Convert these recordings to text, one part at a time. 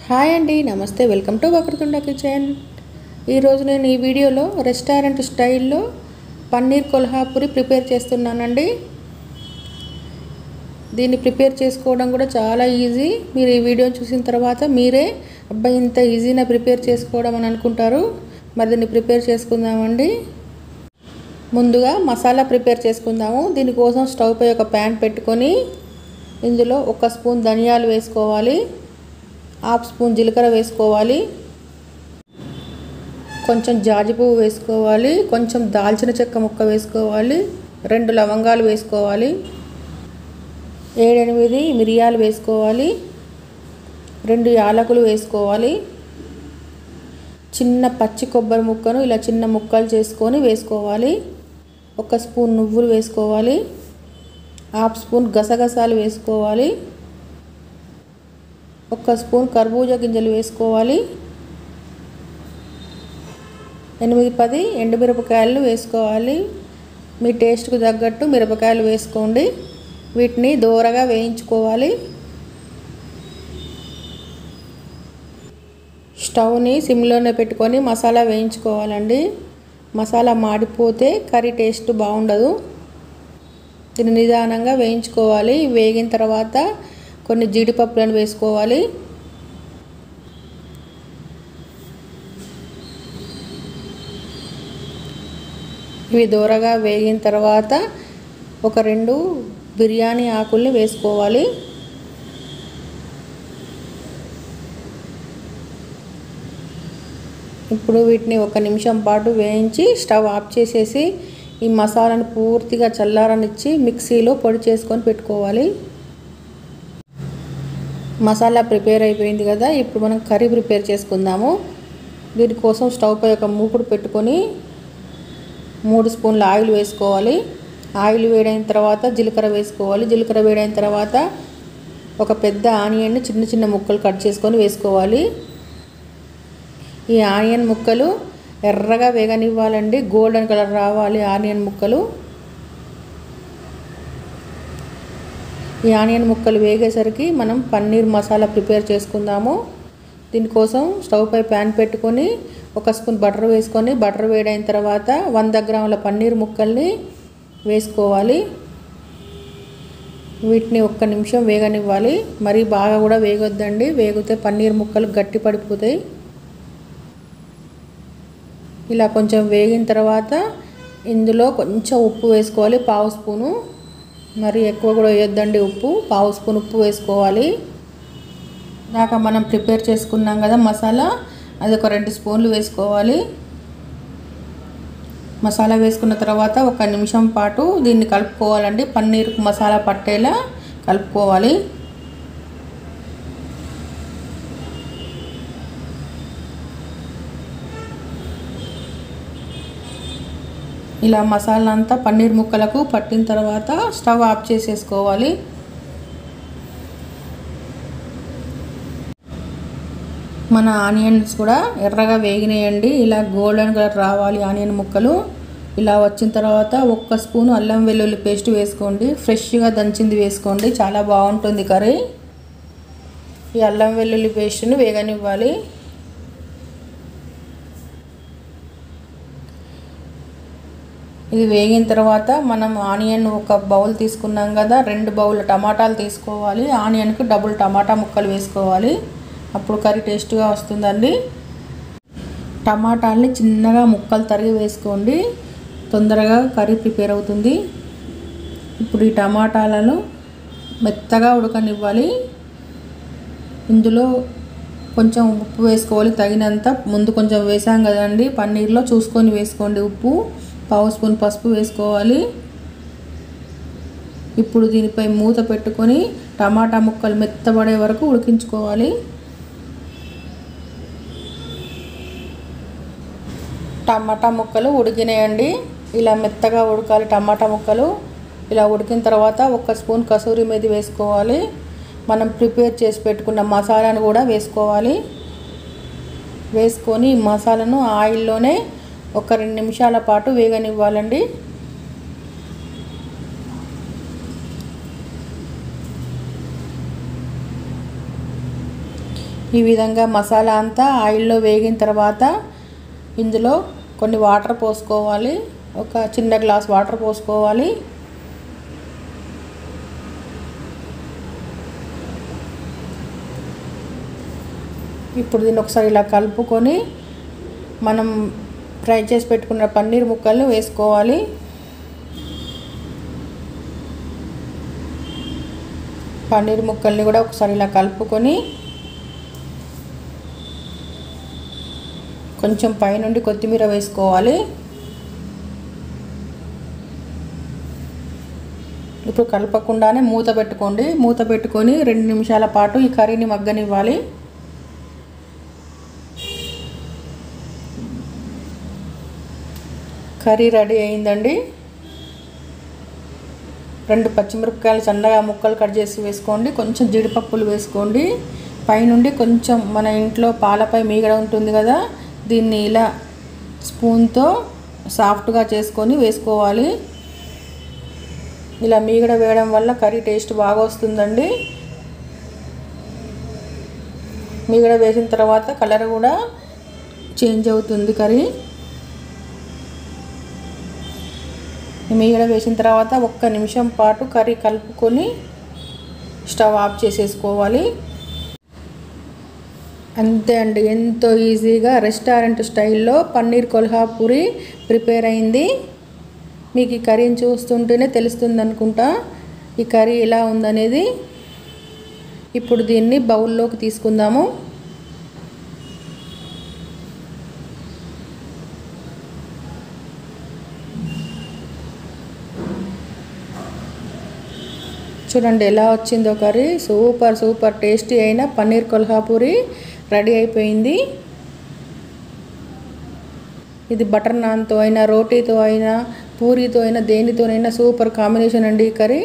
hi అండి నమస్తే welcome to Vakratunda kitchen ఈరోజు నేను ఈ వీడియోలో రెస్టారెంట్ స్టైల్లో పన్నీర్ కొల్హాపూరి ప్రిపేర్ చేస్తున్నానండి దీన్ని ప్రిపేర్ చేసుకోవడం కూడా చాలా ఈజీ మీరు ఈ వీడియో చూసిన తర్వాత మీరే అబ్బాయి ఇంత ఈజీనా ప్రిపేర్ చేసుకోవడం అని అనుకుంటారు మరి దీన్ని ప్రిపేర్ చేసుకుందామండి ముందుగా మసాలా ప్రిపేర్ చేసుకుందాము దీనికోసం స్టవ్ పై ఒక ప్యాన్ పెట్టుకొని ఇందులో ఒక స్పూన్ ధనియాలు వేసుకోవాలి హాఫ్ స్పూన్ జీలకర్ర వేసుకోవాలి కొంచెం జాజి పువ్వు వేసుకోవాలి కొంచెం దాల్చిన చెక్క ముక్క వేసుకోవాలి రెండు లవంగాలు వేసుకోవాలి ఏడెనిమిది మిరియాలు వేసుకోవాలి రెండు యాలకులు వేసుకోవాలి చిన్న పచ్చి కొబ్బరి ముక్కను ఇలా చిన్న ముక్కలు చేసుకొని వేసుకోవాలి ఒక స్పూన్ నువ్వులు వేసుకోవాలి హాఫ్ స్పూన్ గసగసాలు వేసుకోవాలి ఒక స్పూన్ కర్బూజా గింజలు వేసుకోవాలి ఎనిమిది పది ఎండుమిరపకాయలు వేసుకోవాలి మీ టేస్ట్కు తగ్గట్టు మిరపకాయలు వేసుకోండి వీటిని దూరగా వేయించుకోవాలి స్టవ్ని సిమ్లోనే పెట్టుకొని మసాలా వేయించుకోవాలండి మసాలా మాడిపోతే కర్రీ టేస్ట్ బాగుండదు దీన్ని నిదానంగా వేయించుకోవాలి వేగిన తర్వాత కొన్ని జీడిపప్పులను వేసుకోవాలి ఇవి దూరగా వేగిన తర్వాత ఒక రెండు బిర్యానీ ఆకుల్ని వేసుకోవాలి ఇప్పుడు వీటిని ఒక నిమిషం పాటు వేయించి స్టవ్ ఆఫ్ చేసేసి ఈ మసాలాను పూర్తిగా చల్లారనిచ్చి మిక్సీలో పొడి చేసుకొని పెట్టుకోవాలి మసాలా ప్రిపేర్ అయిపోయింది కదా ఇప్పుడు మనం కర్రీ ప్రిపేర్ చేసుకుందాము దీనికోసం స్టవ్ పై ఒక మూకుడు పెట్టుకొని మూడు స్పూన్ల ఆయిల్ వేసుకోవాలి ఆయిల్ వేడైన తర్వాత జీలకర్ర వేసుకోవాలి జీలకర్ర వేడైన తర్వాత ఒక పెద్ద ఆనియన్ని చిన్న చిన్న ముక్కలు కట్ చేసుకొని వేసుకోవాలి ఈ ఆనియన్ ముక్కలు ఎర్రగా వేగనివ్వాలండి గోల్డెన్ కలర్ రావాలి ఆనియన్ ముక్కలు ఈ ఆనియన్ ముక్కలు వేగేసరికి మనం పన్నీర్ మసాలా ప్రిపేర్ చేసుకుందాము దీనికోసం స్టవ్ పై ప్యాన్ పెట్టుకొని ఒక స్పూన్ బటర్ వేసుకొని బటర్ వేడైన తర్వాత వంద గ్రాముల పన్నీర్ ముక్కల్ని వేసుకోవాలి వీటిని ఒక్క నిమిషం వేగనివ్వాలి మరీ బాగా కూడా వేగొద్దండి వేగితే పన్నీర్ ముక్కలు గట్టి పడిపోతాయి ఇలా కొంచెం వేగిన తర్వాత ఇందులో కొంచెం ఉప్పు వేసుకోవాలి పావు స్పూను మరి ఎక్కువ కూడా వేయొద్దండి ఉప్పు పావు స్పూన్ ఉప్పు వేసుకోవాలి దాకా మనం ప్రిపేర్ చేసుకున్నాం కదా మసాలా అది ఒక రెండు స్పూన్లు వేసుకోవాలి మసాలా వేసుకున్న తర్వాత ఒక నిమిషం పాటు దీన్ని కలుపుకోవాలండి పన్నీర్ మసాలా పట్టేలా కలుపుకోవాలి ఇలా మసాలా అంతా పన్నీర్ ముక్కలకు పట్టిన తర్వాత స్టవ్ ఆఫ్ చేసేసుకోవాలి మన ఆనియన్స్ కూడా ఎర్రగా వేగినాయండి ఇలా గోల్డెన్ కలర్ రావాలి ఆనియన్ ముక్కలు ఇలా వచ్చిన తర్వాత ఒక్క స్పూన్ అల్లం వెల్లుల్లి పేస్ట్ వేసుకోండి ఫ్రెష్గా దంచింది వేసుకోండి చాలా బాగుంటుంది కర్రీ ఈ అల్లం వెల్లుల్లి పేస్ట్ని వేగనివ్వాలి ఇది వేగిన తర్వాత మనం ఆనియన్ ఒక బౌల్ తీసుకున్నాం కదా రెండు బౌల్ టమాటాలు తీసుకోవాలి ఆనియన్కి డబుల్ టమాటా ముక్కలు వేసుకోవాలి అప్పుడు కర్రీ టేస్ట్గా వస్తుందండి టమాటాలని చిన్నగా ముక్కలు తరిగి వేసుకోండి తొందరగా కర్రీ ప్రిపేర్ అవుతుంది ఇప్పుడు ఈ టమాటాలను మెత్తగా ఉడకనివ్వాలి ఇందులో కొంచెం ఉప్పు వేసుకోవాలి తగినంత ముందు కొంచెం వేసాం కదండి పన్నీర్లో చూసుకొని వేసుకోండి ఉప్పు పావు స్పూన్ పసుపు వేసుకోవాలి ఇప్పుడు దీనిపై మూత పెట్టుకొని టమాటా ముక్కలు మెత్తబడే వరకు ఉడికించుకోవాలి టమాటా ముక్కలు ఉడికినాయండి ఇలా మెత్తగా ఉడకాలి టమాటా ముక్కలు ఇలా ఉడికిన తర్వాత ఒక స్పూన్ కసూరి మెది వేసుకోవాలి మనం ప్రిపేర్ చేసి పెట్టుకున్న మసాలాను కూడా వేసుకోవాలి వేసుకొని మసాలాను ఆయిల్లోనే ఒక రెండు నిమిషాల పాటు వేగనివ్వాలండి ఈ విధంగా మసాలా అంతా ఆయిల్లో వేగిన తర్వాత ఇందులో కొన్ని వాటర్ పోసుకోవాలి ఒక చిన్న గ్లాస్ వాటర్ పోసుకోవాలి ఇప్పుడు దీన్ని ఒకసారి ఇలా కలుపుకొని మనం ఫ్రై చేసి పెట్టుకున్న పన్నీర్ ముక్కల్ని వేసుకోవాలి పన్నీర్ ముక్కల్ని కూడా ఒకసారి ఇలా కలుపుకొని కొంచెం పైనుండి కొత్తిమీర వేసుకోవాలి ఇప్పుడు కలపకుండానే మూత పెట్టుకోండి మూత పెట్టుకొని రెండు నిమిషాల పాటు ఈ కర్రీని మగ్గనివ్వాలి కర్రీ రెడీ అయిందండి రెండు పచ్చిమిరపకాయలు సన్నగా ముక్కలు కట్ చేసి వేసుకోండి కొంచెం జీడిపప్పులు వేసుకోండి పైనుండి కొంచెం మన ఇంట్లో పాలపై మీగడ ఉంటుంది కదా దీన్ని ఇలా స్పూన్తో సాఫ్ట్గా చేసుకొని వేసుకోవాలి ఇలా మీగడ వేయడం వల్ల కర్రీ టేస్ట్ బాగా వస్తుందండి మీగడ వేసిన తర్వాత కలర్ కూడా చేంజ్ అవుతుంది కర్రీ మీగడ వేసిన తర్వాత ఒక్క నిమిషం పాటు కర్రీ కలుపుకొని స్టవ్ ఆఫ్ చేసేసుకోవాలి అంతే అండి ఎంతో ఈజీగా రెస్టారెంట్ స్టైల్లో పన్నీర్ కొల్హాపూరి ప్రిపేర్ అయింది మీకు ఈ కర్రీని చూస్తుంటేనే తెలుస్తుంది అనుకుంటా ఈ కర్రీ ఎలా ఉందనేది ఇప్పుడు దీన్ని బౌల్లోకి తీసుకుందాము చూడండి ఎలా వచ్చిందో కర్రీ సూపర్ సూపర్ టేస్టీ అయిన పన్నీర్ కొల్హాపూరి రెడీ అయిపోయింది ఇది బటర్ నాన్తో అయినా రోటీతో అయినా పూరీతో అయినా దేనితోనైనా సూపర్ కాంబినేషన్ అండి ఈ కర్రీ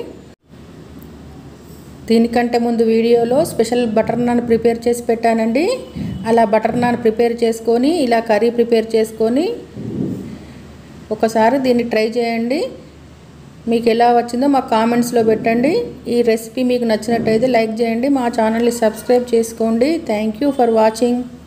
దీనికంటే ముందు వీడియోలో స్పెషల్ బటర్ నాన్ ప్రిపేర్ చేసి పెట్టానండి అలా బటర్ నాన్ ప్రిపేర్ చేసుకొని ఇలా కర్రీ ప్రిపేర్ చేసుకొని ఒకసారి దీన్ని ట్రై చేయండి మీకు ఎలా వచ్చిందో మా కామెంట్స్లో పెట్టండి ఈ రెసిపీ మీకు నచ్చినట్టయితే లైక్ చేయండి మా ఛానల్ని సబ్స్క్రైబ్ చేసుకోండి థ్యాంక్ యూ ఫర్ వాచింగ్